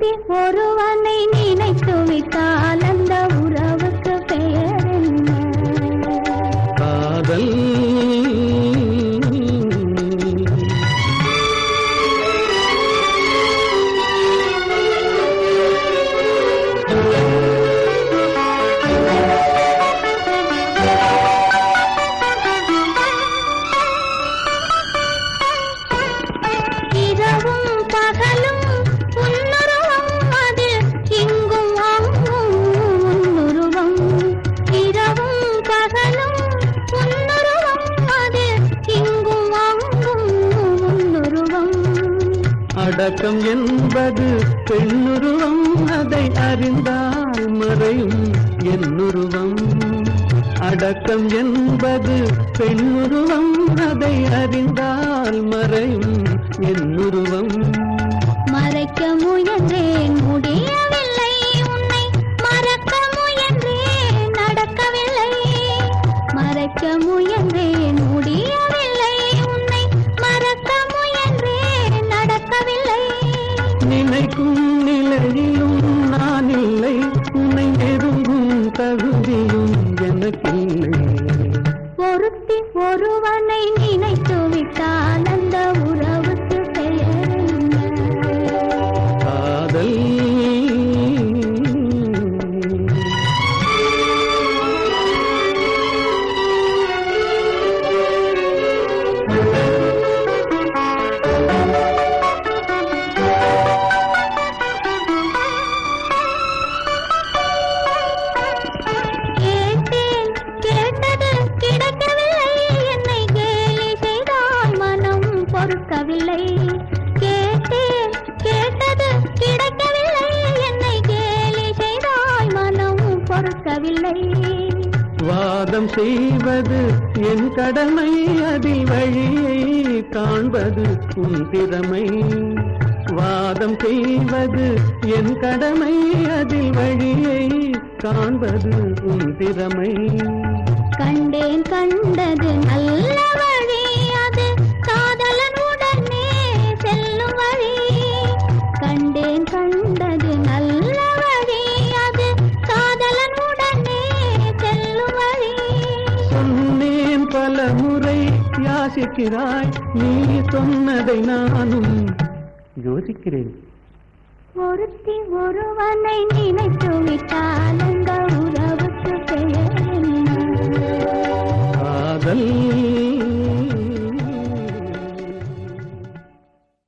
ஒருத்தி ஒருவனை நினைத்து விட்டால் அந்த உறவுக்கு பெயர் என்ன காதல் இரவும் பகலும் உன்னுருவம் அதில் இங்கும் அங்கும் உன்னுருவம் இரவும் பகலும் உன்னுருவம் அதில் இங்கும் அங்கும் உன்னுருவம் அடக்கம் என்பது பெண்ணுருவம் அதை அறிந்தால் மறையும் என்னுருவம் அடக்கம் என்பது பெண்ணுருவம் அதை அறிந்தால் மறையும் என்னுருவம் மறைக்க முயன்றேன் முடியவில்லை உன்னை மறக்க முயன்றேன் நடக்கவில்லை மறைக்க முயன்றேன் முடியவில்லை உன்னை மறக்க முயன்றேன் நடக்கவில்லை நினைக்கும் நிலையிலும் நான் இல்லை உன்னை நெருங்கும் தகுதியும் எனக்கில்லை ஒருத்தி ஒருவனை நினைத்து விட்டால் அந்த உறவுக்கு பெயர் என்ன காதல் கேட்டேன் கேட்டது கிடைக்கவில்லை என்னை கேலி செய்தால் மனம் பொறுக்கவில்லை கேட்டேன் கேட்டது கிடைக்கவில்லை என்னை கேலி செய்தால் மனம் பொறுக்கவில்லை வாதம் செய்வது என் கடமை அதில் வழியை காண்பது உன் திறமை வாதம் செய்வது என் கடமை அதில் வழியை காண்பது உன் திறமை கண்டேன் கண்டது நல்ல வழி அது காதலன் உடனே செல்லும் வழி கண்டேன் கண்டது நல்ல வழி அது காதலன் உடனே செல்லும் வழி சொன்னேன் பல முறை யாசிக்கிறாய் நீ சொன்னதை நானும் யோசிக்கிறேன் ஒருத்தி ஒருவனை நினைத்து விட்டால் அந்த உறவுக்கு பெயர் என்ன காதல்